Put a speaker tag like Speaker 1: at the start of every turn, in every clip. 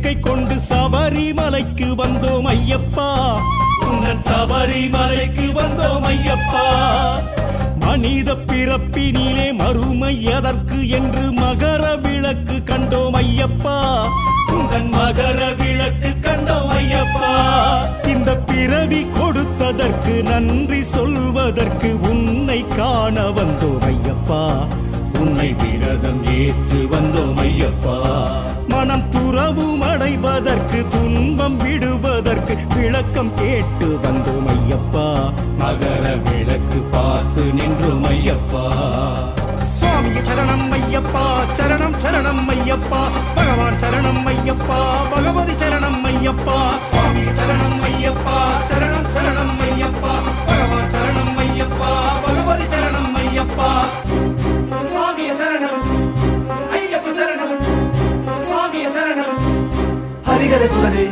Speaker 1: வேட்கை கொண்டு சபரிமலைக்கு வந்தோம் ஐயப்பா உன்னன் சபரிமலைக்கு வந்தோம் ஐயப்பா மனித பிறப்பினிலே மறுமை எதற்கு என்று மகர விளக்கு கண்டோம் ஐயப்பா உந்தன் மகர விளக்கு கண்டோம் ஐயப்பா இந்த பிறவி கொடுத்ததற்கு நன்றி சொல்வதற்கு உன்னை காண வந்தோம் ஐயப்பா உன்னை விரதம் ஏற்று வந்தோம் ஐயப்பா மனம் துறவும் அடைவதற்கு துன்பம் விடுவதற்கு விளக்கம் கேட்டு வந்தோம் ஐயப்பா மகர விளக்கு பார்த்து நின்றோம் ஐயப்பா சுவாமிய சரணம் ஐயப்பா சரணம் சரணம் ஐயப்பா பகவான் சரணம் ஐயப்பா பகவதி சரணம் ஐயப்பா சுவாமிய சரணம் ஐயப்பா சரணம் சரணம் ஐயப்பா பகவான் சரணம் ஐயப்பா பகவதி சரணம் ஐயப்பா சுவாமிய சரணம் ஐயப்ப சரணம் சுவாமிய சரணம்
Speaker 2: ஹரிகர சுதனே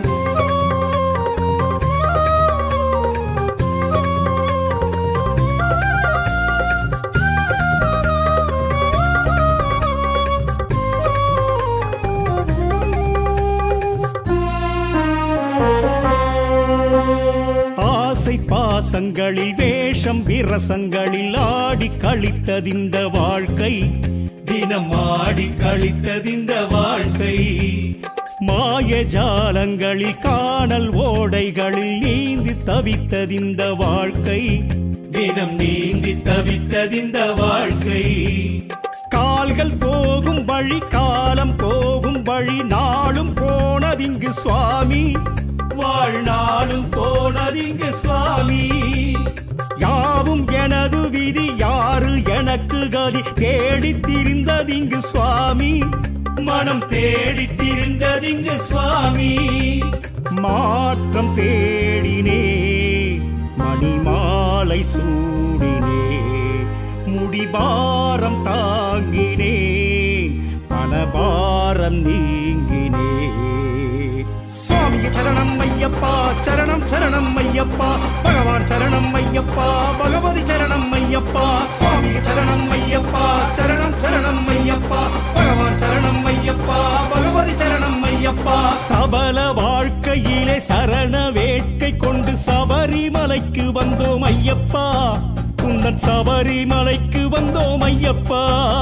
Speaker 1: ஆசை பாசங்களில் வேஷம் விரசங்களில் ஆடி கழித்ததிந்த வாழ்க்கை தினம் ஆடி கழித்ததிந்த வாழ்க்கை மாய ஜாலங்களில் காணல் ஓடைகளில் நீந்தி தவித்ததிந்த வாழ்க்கை தினம் நீந்தி தவித்ததிந்த வாழ்க்கை கால்கள் போகும் வழி காலம் போகும் வழி நாளும் போனதிங்கு சுவாமி வாழ்நாளும் போனதிங்கு சுவாமி யாவும் எனது விதி யாரு எனக்கு கதி தேடித் திரிந்ததிங்கு சுவாமி மனம் தேடித் திரிந்ததிங்கு சுவாமி மாற்றம் தேடினே மணிமாலை சூடினே முடிபாரம் தாங்கினே பணபாரம் நீங்கினே சுவாமிய சரணம் ஐயப்பா சரணம் சரணம் ஐயப்பா பகவான் சரணம் ஐயப்பா பகவதி சரணம் ஐயப்பா சுவாமிய சரணம் ஐயப்பா சரணம் சரணம் ஐயப்பா பகவான் சரணம் ஐயப்பா பகவதி சரணம் ஐயப்பா சபல வாழ்க்கையிலே சரண வேட்கை கொண்டு சபரிமலைக்கு வந்தோம் ஐயப்பா குந்தன் சபரிமலைக்கு வந்தோம் ஐயப்பா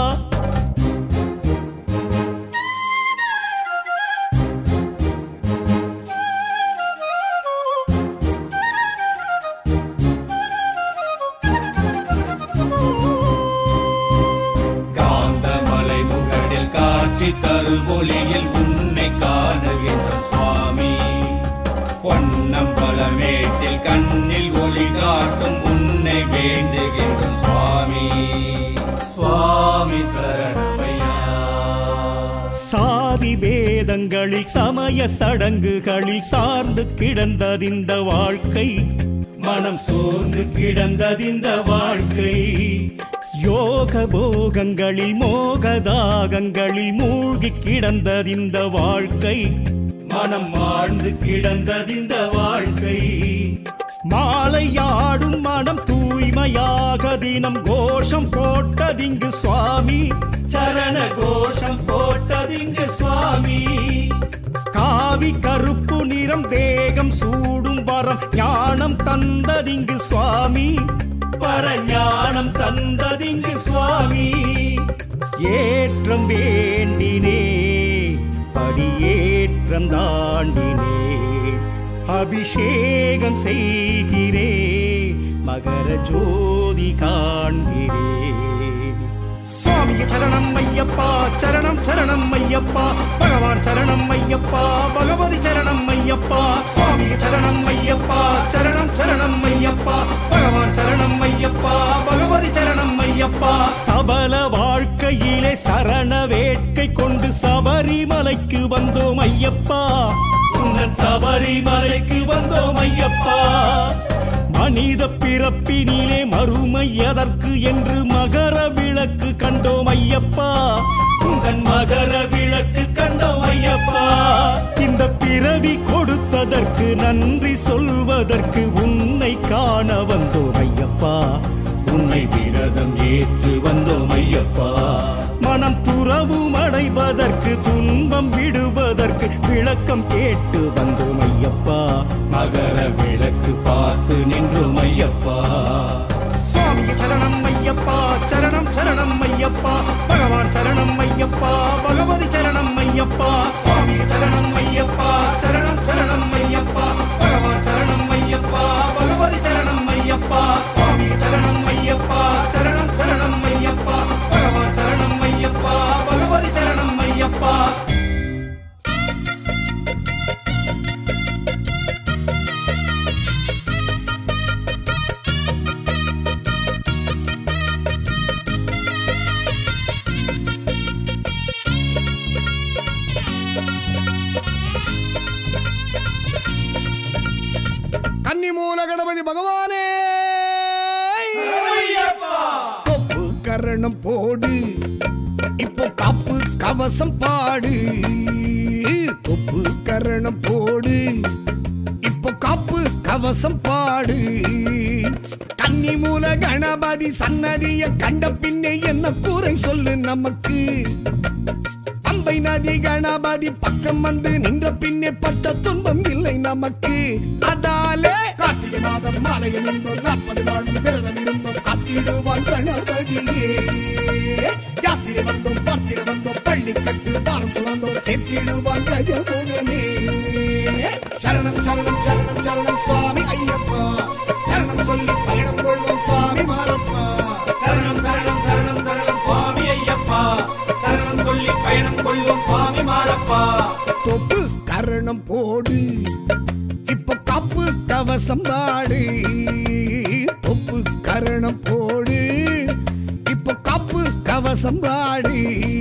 Speaker 3: காந்தமலை முகடில் காட்சி தரும் ஒளியில் உன்னை காணுகின்ற சுவாமி பொன்னம்பலமேட்டில் கண்ணில் ஒளி காட்டும் உன்னை வேண்டுகின்ற சுவாமி சுவாமி சரணமையா
Speaker 1: சாதி பேதங்களில் சமய சடங்குகளில் சார்ந்து கிடந்ததிந்த வாழ்க்கை மனம் சோர்ந்து கிடந்ததிந்த வாழ்க்கை யோக போகங்களில் மோகதாகங்களில் மூழ்கி கிடந்ததிந்த வாழ்க்கை மனம் வாழ்ந்து கிடந்ததிந்த வாழ்க்கை மாலையாடும் மனம் தூய்மையாக தினம் கோஷம் போட்டதிங்கு சுவாமி சரண கோஷம் போட்டதிங்கு சுவாமி காவி கருப்பு நிறம் தேகம் சூடும் வரம் ஞானம் தந்ததிங்கு சுவாமி பரஞானம் தந்ததிங்கு சுவாமி ஏற்றம் வேண்டினே படியேற்றம் தாண்டினே அபிஷேகம் செய்கிறே மகர ஜோதி காண்கிறே சுவாமிய சரணம் ஐயப்பா சரணம் சரணம் ஐயப்பா பகவான் சரணம் ஐயப்பா பகவதி சரணம் ஐயப்பா சுவாமிய சரணம் ஐயப்பா சரணம் சரணம் ஐயப்பா பகவான் சரணம் ஐயப்பா பகவதி சரணம் ஐயப்பா சபல வாழ்க்கையிலே சரண வேட்கை கொண்டு சபரிமலைக்கு வந்தோம் ஐயப்பா உன்னன் சபரிமலைக்கு வந்தோம் ஐயப்பா மனித பிறப்பினிலே மறுமை எதற்கு என்று மகர விளக்கு கண்டோம் ஐயப்பா உந்தன் மகர விளக்கு கண்டோம் ஐயப்பா இந்த பிறவி கொடுத்ததற்கு நன்றி சொல்வதற்கு உன்னை காண வந்தோம் ஐயப்பா உன்னை விரதம் ஏற்று வந்தோம் ஐயப்பா மனம் துற உறவும் அடைவதற்கு துன்பம் விடுவதற்கு விளக்கம் கேட்டு வந்தோம் ஐயப்பா
Speaker 3: மகர விளக்கு பார்த்து நின்றோம் ஐயப்பா
Speaker 1: சுவாமிய சரணம் ஐயப்பா சரணம் சரணம் ஐயப்பா பகவான் சரணம் ஐயப்பா பகவதி சரணம் ஐயப்பா சுவாமிய சரணம் ஐயப்பா சரணம் சரணம் ஐயப்பா பகவான் சரணம் ஐயப்பா பகவதி சரணம் ஐயப்பா சுவாமிய சரணம் ஐயப்பா சரணம் சரணம் ஐயப்பா பகவான் சரணம் ஐயப்பா பகவதி சரணம் ஐயப்பா
Speaker 4: கன்னிமூல கணபதி பகவானே தொப்பு கரணம் போடு இப்போ காப்பு கவசம் பாடு தொப்பு கரணம் போடு இப்போ காப்பு கவசம் பாடு கன்னிமூல கணபதி சன்னதிய கண்ட பின்னே என்ன கூரை சொல்லு நமக்கு பம்பை நதி கணபதி பக்கம் வந்து நின்ற பின்னே பட்ட துன்பம் இல்லை நமக்கு அதாலே கார்த்திகை மாதம் மாலையில் நின்றோம் நாற்பது நாளும் விரதம் இருந்தோம் காத்திடுவான் கணபதியே யாத்திரை வந்தோம் பார்த்திட வந்தோம் பள்ளி கட்டு பாரம் சுமந்தோம் சேர்த்திடுவான் கஜமுகனே சரணம் சரணம் சரணம் சரணம் சுவாமி ஐயப்பா சரணம் சொல்லி பயணம் கொள்வோம் சுவாமி மாரப்பா
Speaker 3: சரணம் சரணம் சரணம் சரணம் சுவாமி ஐயப்பா சரணம் சொல்லி பயணம் கொள்வோம் சுவாமி மாரப்பா
Speaker 4: தொப்பு கரணம் போடு இப்ப காப்பு கவசம் பாடு தொப்பு கரணம் போடு இப்ப காப்பு கவசம் பாடு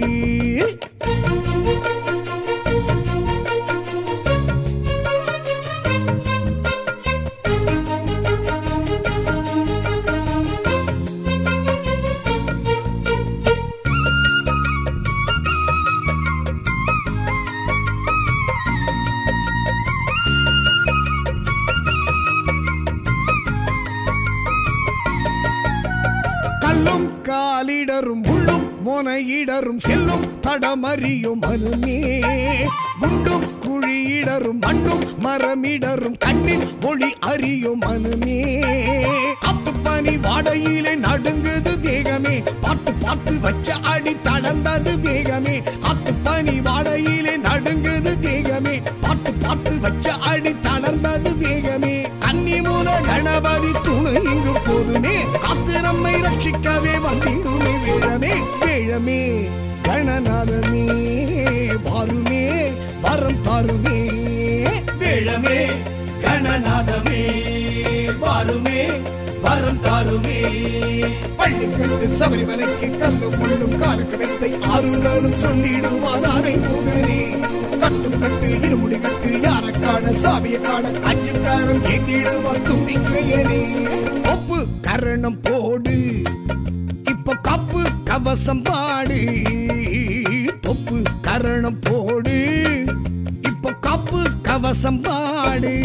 Speaker 4: கல்லும் காலிடரும் உள்ளும் மோனையிடரும் செல்லும் தடமறியும் மனுமே குண்டும் குழியிடரும் மண்ணும் மரமிடரும் கண்ணின் ஒளி அறியும் மனுமே காத்து பனி வாடையிலே நடுங்குது தேகமே பார்த்து பார்த்து வச்ச அடி தளர்ந்தது வேகமே காத்து பனி வாடையிலே நடுங்குது தேகமே பார்த்து பார்த்து வச்ச அடி தளர்ந்தது வேகமே கன்னி மூல கணபதி துணை இங்கு போதுமே காத்து நம்மை ரட்சிக்கவே வந்திடுமே வேழமே வேழமே கணநாதமே வாருமே வரம் தாருமே
Speaker 3: வேழமே கணநாதமே வாருமே வரம் தாருமே
Speaker 4: பள்ளி கட்டு சபரிமலைக்கு கல்லும் முள்ளும் காலுக்கு வெத்தை ஆறுதலும் சொல்லிடுவார் அரை முகனே கட்டும் கட்டு இருமுடி கட்டு யார காண சாமியை காண அஞ்சுக்காரம் ஏந்திடுவார் தும்பிக்கையனே ஒப்பு கரணம் போடு இப்ப கப்பு கவசம் பாடு தொப்பு கரணம் போடு இப்ப கப்பு கவசம் பாடு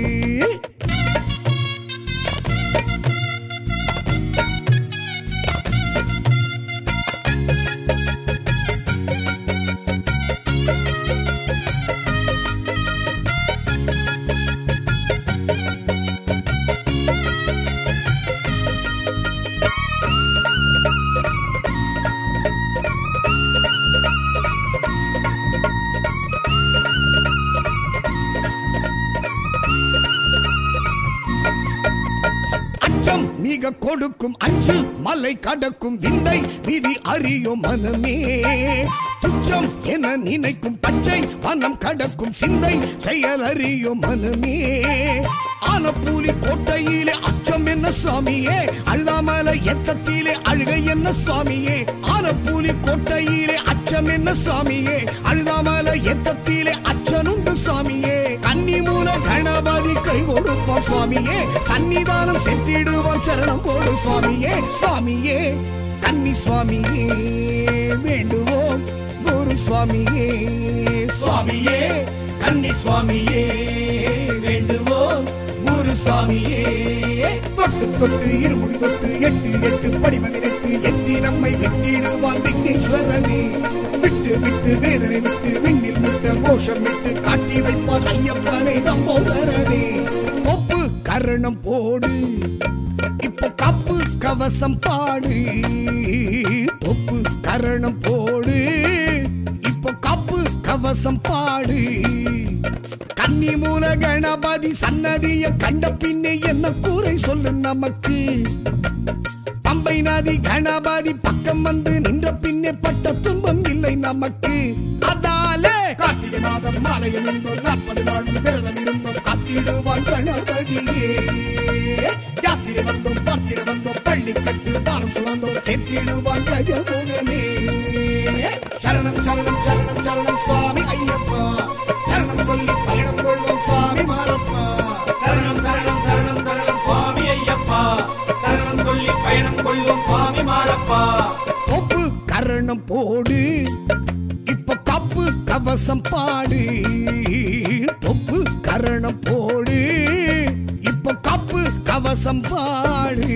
Speaker 4: அச்சம் மிக கொடுக்கும் அஞ்சு மலை கடக்கும் விந்தை விதி அறியும் மனமே துச்சம் என நினைக்கும் பச்சை வனம் கடக்கும் சிந்தை செயல் அறியும் மனமே ஆனப்பூலி கோட்டையிலே அச்சம் என்ன சுவாமியே அழுதாமல எத்தத்திலே அழுகை என்ன சுவாமியே ஆனப்பூலி கோட்டையிலே அச்சம் என்ன சுவாமியே அழுதாமல எத்தத்திலே அச்சனுண்டு சுவாமியே கன்னி மூல கணபதி கை கொடுப்பான் சுவாமியே சன்னிதானம் செத்திடுவான் சரணம் போடு சுவாமியே சுவாமியே கன்னி சுவாமியே வேண்டுவோம் குரு சுவாமியே
Speaker 3: சுவாமியே கன்னி சுவாமியே வேண்டுவோம் குரு சுவாமியே
Speaker 4: தொட்டு தொட்டு இருமுடி தொட்டு எட்டு எட்டு படி பதினெட்டு எட்டி நம்மை வெட்டிடுவான் விக்னேஸ்வரனே விட்டு வேதனை விட்டு விண்ணில் முட்ட கோஷம் விட்டு காட்டி வைப்பார் ஐயப்பனை நம்போதரனே தொப்பு கரணம் போடு இப்போ கப்பு கவசம் பாடு தொப்பு கரணம் போடு இப்போ கப்பு கவசம் பாடு கன்னி மூல கணபதி சன்னதிய கண்ட பின்னே என்ன கூரை சொல்லு நமக்கு பம்பை நதி கணபதி பக்கம் வந்து நின்ற பின்னே பட்ட துன்பம் இல்லை நமக்கு அதாலே கார்த்திகை மாதம் மாலையில் இருந்தோம் நாற்பது நாளும் விரதம் இருந்தோம் காத்திடுவான் கணபதியே யாத்திரை வந்தோம் பார்த்திட வந்தோம் பள்ளி கட்டு பாரம் சுமந்தோம் சேர்த்திடுவான் கஜமுகனே சரணம் சரணம் சரணம் சரணம் சுவாமி ஐயப்பா சரணம் சொல்லி பயணம் கொள்வோம் சுவாமி மாரப்பா
Speaker 3: சரணம் சரணம் சரணம் சரணம் சுவாமி ஐயப்பா சரணம் சொல்லி பயணம் கொள்வோம் சுவாமி மாரப்பா
Speaker 4: தொப்பு கரணம் போடு இப்ப கப்பு கவசம் பாடு தொப்பு கரணம் போடு இப்ப கப்பு கவசம் பாடு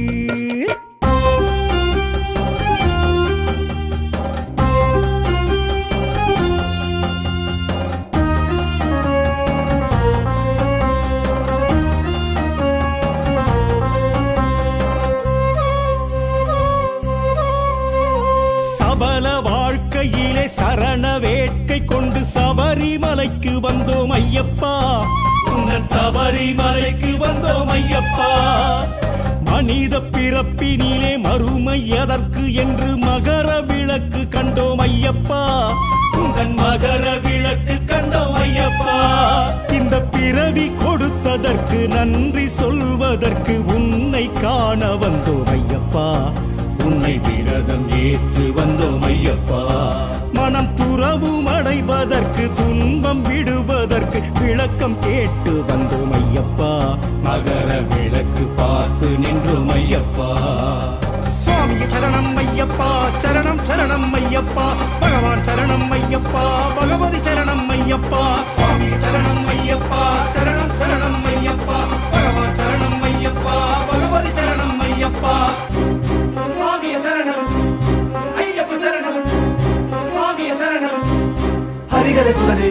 Speaker 1: சபல வாழ்க்கையிலே சரண வேட்கை கொண்டு சபரிமலைக்கு வந்தோம் ஐயப்பா உன்னன் சபரிமலைக்கு வந்தோம் ஐயப்பா மனித பிறப்பினிலே மறுமை எதற்கு என்று மகர விளக்கு கண்டோம் ஐயப்பா உந்தன் மகர விளக்கு கண்டோம் ஐயப்பா இந்த பிறவி கொடுத்ததற்கு நன்றி சொல்வதற்கு உன்னை காண வந்தோம் ஐயப்பா உன்னை விரதம் ஏற்று வந்தோம் ஐயப்பா மனம் துறவும் அடைவதற்கு துன்பம் விடுவதற்கு விளக்கம் கேட்டு வந்தோம் ஐயப்பா மகர விளக்கு பார்த்து நின்றோம் ஐயப்பா
Speaker 2: சுவாமிய சரணம் ஐயப்பா சரணம் சரணம் ஐயப்பா பகவான் சரணம் ஐயப்பா பகவதி சரணம் ஐயப்பா சுவாமிய சரணம் ஐயப்பா சரணம் சரணம் ஐயப்பா பகவான் சரணம் ஐயப்பா பகவதி சரணம் ஐயப்பா சுவாமிய சரணம் ஐயப்ப சரணம் சுவாமிய சரணம்
Speaker 3: ஹரிகர சுதனே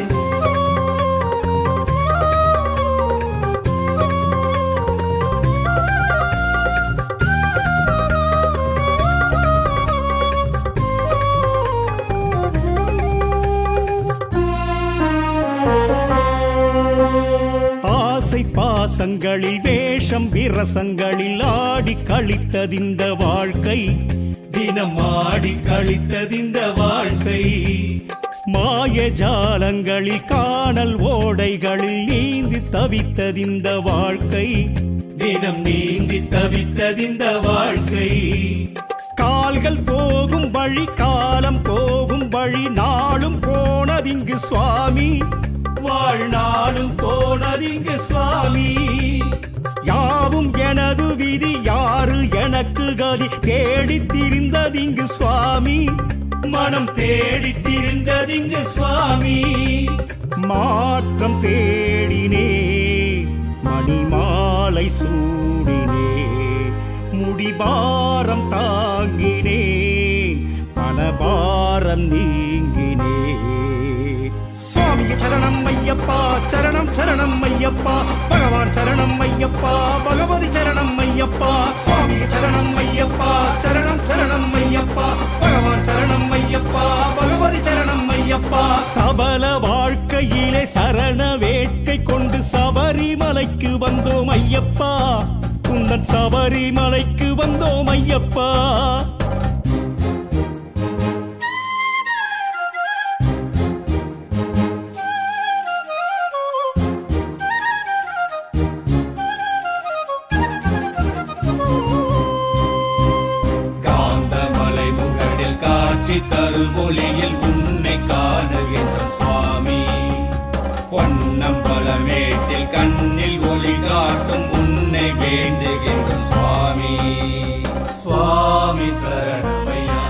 Speaker 1: ஆசை பாசங்களில் வேஷம் விரசங்களில் ஆடி கழித்ததிந்த வாழ்க்கை தினம் ஆடி கழித்ததிந்த வாழ்க்கை மாய ஜாலங்களில் காணல் ஓடைகளில் நீந்தி தவித்ததிந்த வாழ்க்கை தினம் நீந்தி தவித்ததிந்த வாழ்க்கை கால்கள் போகும் வழி காலம் போகும் வழி நாளும் போனதிங்கு சுவாமி வாழ்நாளும் போனதிங்கு சுவாமி யாவும் எனது விதி யாரு எனக்கு கதி தேடித் திரிந்ததிங்கு சுவாமி மனம் தேடித் திரிந்ததிங்கு சுவாமி மாற்றம் தேடினே மணிமாலை சூடினே முடிபாரம் தாங்கினே பணபாரம் நீங்கினே
Speaker 2: சுவாமிய சரணம் ஐயப்பா சரணம் சரணம் ஐயப்பா பகவான் சரணம் ஐயப்பா பகவதி சரணம் ஐயப்பா சுவாமிய சரணம் ஐயப்பா சரணம் சரணம் ஐயப்பா பகவான் சரணம் ஐயப்பா பகவதி சரணம் ஐயப்பா
Speaker 1: சபல வாழ்க்கையிலே சரண வேட்கை கொண்டு சபரிமலைக்கு வந்தோம் ஐயப்பா உந்தன் சபரிமலைக்கு வந்தோம் ஐயப்பா
Speaker 3: காந்தமலை முகடில் காட்சி தரும் ஒளியில் உன்னை காணுகின்ற சுவாமி பொன்னம்பலமேட்டில் கண்ணில் ஒளி காட்டும் உன்னை வேண்டுகின்ற சுவாமி சுவாமி சரணமையா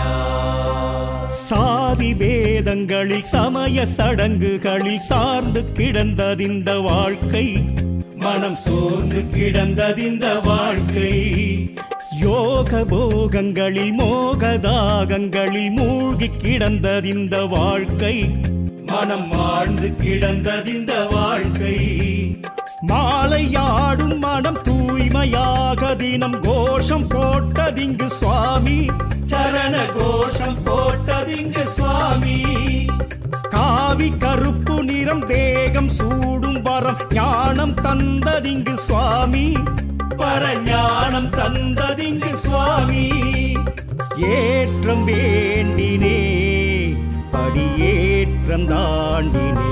Speaker 1: சாதி வேதங்களில் சமய சடங்குகளில் சார்ந்து கிடந்ததிந்த வாழ்க்கை மனம் சோர்ந்து கிடந்ததிந்த வாழ்க்கை
Speaker 2: யோக போகங்களில் மோகதாகங்களில் மூழ்கி கிடந்ததிந்த வாழ்க்கை மனம் வாழ்ந்து கிடந்ததிந்த வாழ்க்கை மாலையாடும் மனம் தூய்மையாக தினம் கோஷம் போட்டதிங்கு சுவாமி சரண கோஷம் போட்டதிங்கு சுவாமி காவி கருப்பு நிறம் தேகம் சூடும் வரம் ஞானம் தந்ததிங்கு சுவாமி பரஞானம் தந்ததிங்கு சுவாமி ஏற்றம் வேண்டினே படியேற்றம் தாண்டினே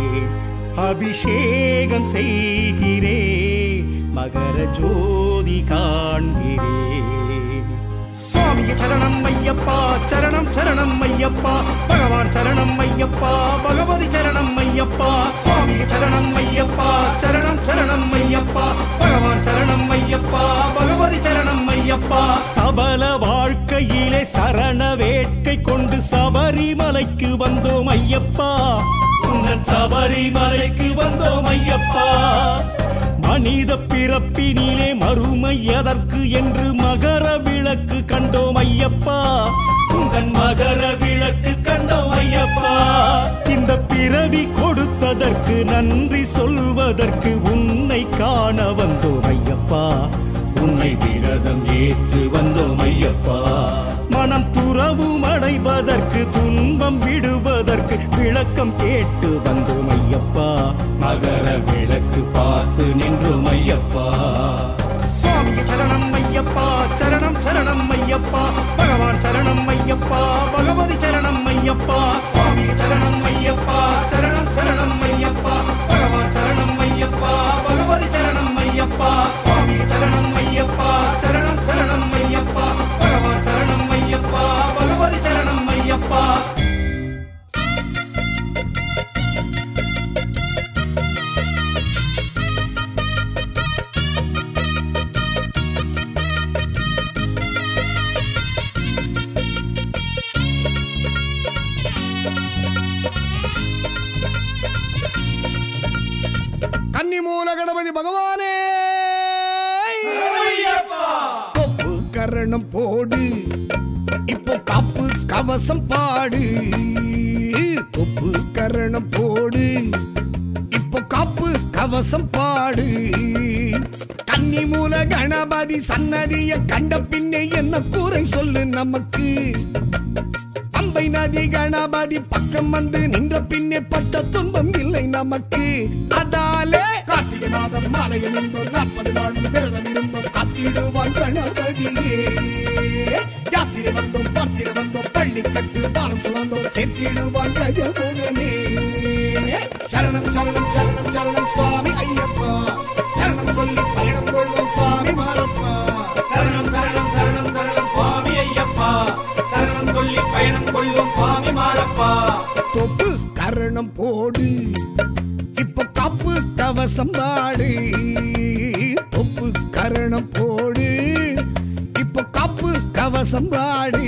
Speaker 2: அபிஷேகம் செய்கிறே மகர ஜோதி காண்கிறே
Speaker 1: சுவாமியே சரணம் ஐயப்பா சரணம் சரணம் ஐயப்பா பகவான் சரணம் ஐயப்பா பகவதி சரணம் ஐயப்பா சுவாமியே சரணம் ஐயப்பா சரணம் சரணம் ஐயப்பா பகவான் சரணம் ஐயப்பா பகவதி சரணம் ஐயப்பா
Speaker 2: சபல வாழ்க்கையிலே சரண வேட்கை கொண்டு சபரிமலைக்கு வந்தோம் ஐயப்பா உன்னன் சபரிமலைக்கு வந்தோம் ஐயப்பா மனித பிறப்பினிலே மறுமை எதற்கு என்று மகர விளக்கு கண்டோம் ஐயப்பா உந்தன் மகர விளக்கு கண்டோம் ஐயப்பா இந்த பிறவி கொடுத்ததற்கு நன்றி சொல்வதற்கு உன்னை காண வந்தோம் ஐயப்பா உன்னை விரதம் ஏற்று வந்தோம் ஐயப்பா மனம் துறவும் அடைவதற்கு துன்பம் விடுவதற்கு விளக்கம் கேட்டு வந்தோம் ஐயப்பா மகர விளக்கு பார்த்து நின்றோம் ஐயப்பா
Speaker 1: சுவாமியே சரணம் ஐயப்பா சரணம் சரணம் ஐயப்பா பகவான் சரணம் ஐயப்பா பகவதி சரணம் ஐயப்பா சுவாமியே சரணம் ஐயப்பா சரணம் சரணம் ஐயப்பா பகவான் சரணம் ஐயப்பா பகவதி சரணம் ஐயப்பா சுவாமியே சரணம் ஐயப்பா சரணம் சரணம் ஐயப்பா பகவான் சரணம் ஐயப்பா பகவதி சரணம் ஐயப்பா
Speaker 4: கன்னிமூல கணபதி பகவானே தொப்பு கரணம் போடு இப்போ காப்பு கவசம் பாடு தொப்பு கரணம் போடு இப்போ காப்பு கவசம் பாடு கன்னிமூல கணபதி சன்னதிய கண்ட பின்னே என்ன கூரை சொல்லு நமக்கு பம்பை நதி கணபதி பக்கம் வந்து நின்ற பின்னே பட்ட துன்பம் இல்லை நமக்கு அதாலே கார்த்திகை மாதம் மாலையில் இருந்தோம் நாற்பது நாளும் விரதம் இருந்தோம் காத்திடுவான் கணபதியே யாத்திரை வந்தோம் பார்த்திட வந்தோம் பள்ளி கட்டு பாரம் சுமந்தோம் சேர்த்திடுவான் கஜமுகனே சரணம் சரணம் சரணம் சரணம் சுவாமி ஐயப்பா சரணம் சொல்லி பயணம் கொள்வோம் சுவாமி மாரப்பா
Speaker 3: சரணம் சரணம் சரணம் சரணம் சுவாமி ஐயப்பா சரணம் சொல்லி பயணம் கொள்வோம் சுவாமி மாரப்பா
Speaker 4: தொப்பு கரணம் போடு இப்ப காப்பு கவசம் பாடு தொப்பு கரணம் போடு இப்ப காப்பு கவசம் பாடு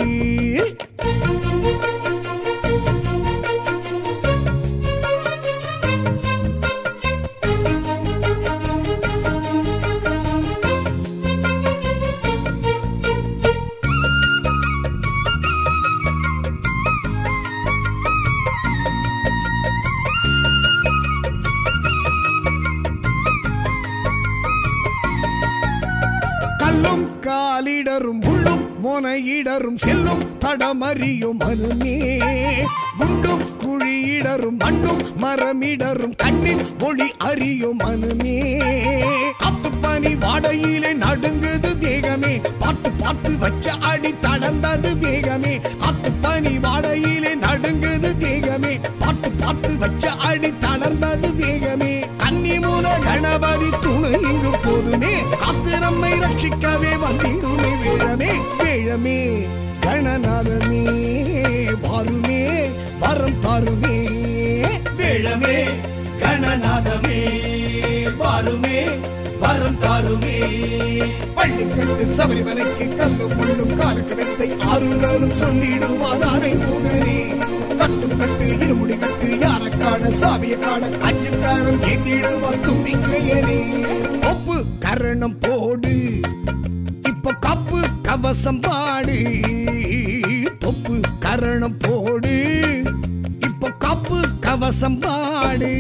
Speaker 4: கல்லும் காலிடரும் முள்ளும் மோனையிடரும் செல்லும் தடமறியும் மனுமே குண்டும் குழியிடரும் மண்ணும் மரமிடரும் கண்ணின் மொழி அறியும் மனுமே காத்து பனி வாடையிலே நடுங்குது தேகமே பார்த்து பார்த்து வச்ச அடி தளர்ந்தது வேகமே காத்து பனி வாடையிலே நடுங்குது தேகமே பார்த்து பார்த்து வச்ச அடி தளர்ந்தது வேகமே கன்னி மூல கணபதி துணை இங்கு போதுமே காத்து நம்மை ரட்சிக்கவே வந்திடுமே வேழமே வேழமே கணநாதமே வாருமே வரம் தாருமே
Speaker 2: வேழமே கணநாதமே வாருமே வரம் தாருமே
Speaker 4: பள்ளி கட்டு சபரிமலைக்கு கல்லும் முள்ளும் காலுக்கு வெத்தை ஆறுதலும் சொல்லிடுவார் அரை முகனே கட்டும் கட்டு இருமுடி கட்டு யார காண சாமியை காண அச்சுக்காரம் ஏத்திடுவா தும்பிக்கையனே ஒப்பு கரணம் போடு இப்ப காப்பு கவசம் பாடு தொப்பு கரணம் போடு இப்போ காப்பு கவசம் பாடு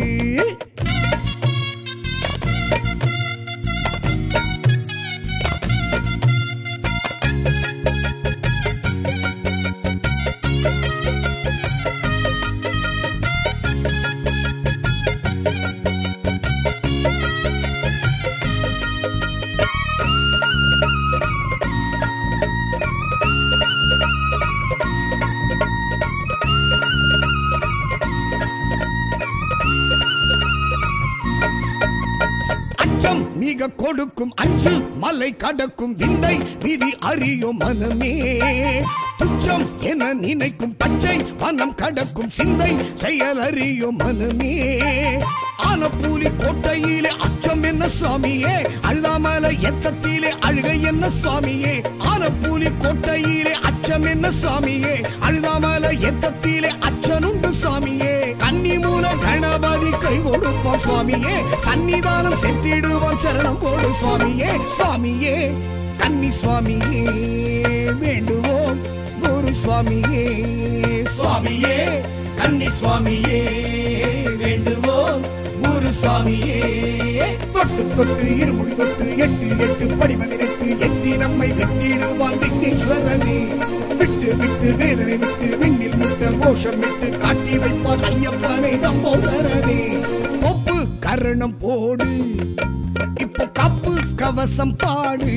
Speaker 4: அச்சம் மிக கொடுக்கும் அஞ்சு மலை கடக்கும் விந்தை விதி அறியும் மனமே துச்சம் என நினைக்கும் பச்சை வனம் கடக்கும் சிந்தை செயல் அறியும் மனமே ஆனப்பூலி கோட்டையிலே அச்சம் என்ன சுவாமியே அழுதாமல எத்தத்திலே அழுகை என்ன சுவாமியே ஆனப்பூலி கோட்டையிலே அச்சம் என்ன சுவாமியே அழுதாமல எத்தத்திலே அச்சனுண்டு சுவாமியே கன்னி மூல கணபதி கை கொடுப்பான் சுவாமியே சன்னிதானம் செத்திடுவான் சரணம் போடு சுவாமியே சுவாமியே கன்னி சுவாமியே வேண்டுவோம் குரு சுவாமியே சுவாமியே கன்னி சுவாமியே வேண்டுவோம் குரு சுவாமியே தொட்டு தொட்டு இருமுடி தொட்டு எட்டு எட்டு படி பதினெட்டு எட்டி நம்மை வெட்டிடுவான் விக்னேஸ்வரனே விட்டு விட்டு வேதனை விட்டு விண்ணில் முட்ட கோஷம் விட்டு காட்டி வைப்பான் ஐயப்பனை நம்போதரனே தொப்பு கரணம் போடு இப்போ கப்பு கவசம் பாடு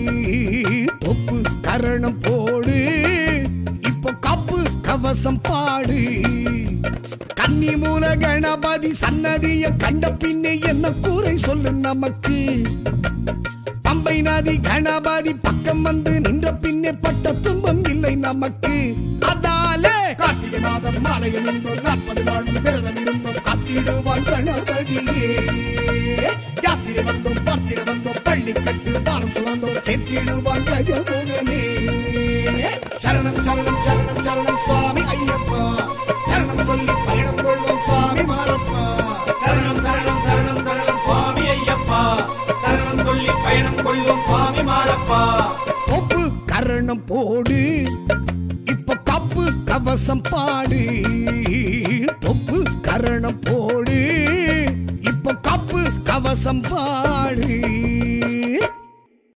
Speaker 4: தொப்பு கரணம் போடு இப்போ கப்பு கவசம் பாடு கன்னி மூல கணபதி சன்னதிய கண்ட பின்னே என்ன கூரை சொல்லு நமக்கு பம்பை நதி கணபதி பக்கம் வந்து நின்ற பின்னே பட்ட துன்பம் இல்லை நமக்கு அதாலே கார்த்திகை மாதம் மாலையில் இருந்தோம் நாற்பது நாளும் விரதம் இருந்தோம் காத்திடுவான் கணபதியே யாத்திரை வந்தோம் பார்த்திட வந்தோம் பள்ளி கட்டு பாரம் சுமந்தோம் சேர்த்திடுவான் கஜமுகனே சரணம் சரணம் சரணம் சரணம் சுவாமி ஐயப்பா சரணம் சொல்லி பயணம் கொள்வோம் சுவாமி மாரப்பா
Speaker 3: சரணம் சரணம் சரணம் சரணம் சுவாமி ஐயப்பா சரணம் சொல்லி பயணம் கொள்வோம் சுவாமி மாரப்பா
Speaker 4: தொப்பு கரணம் போடு இப்ப கப்பு கவசம் பாடு தொப்பு கரணம் போடு இப்ப கப்பு கவசம் பாடு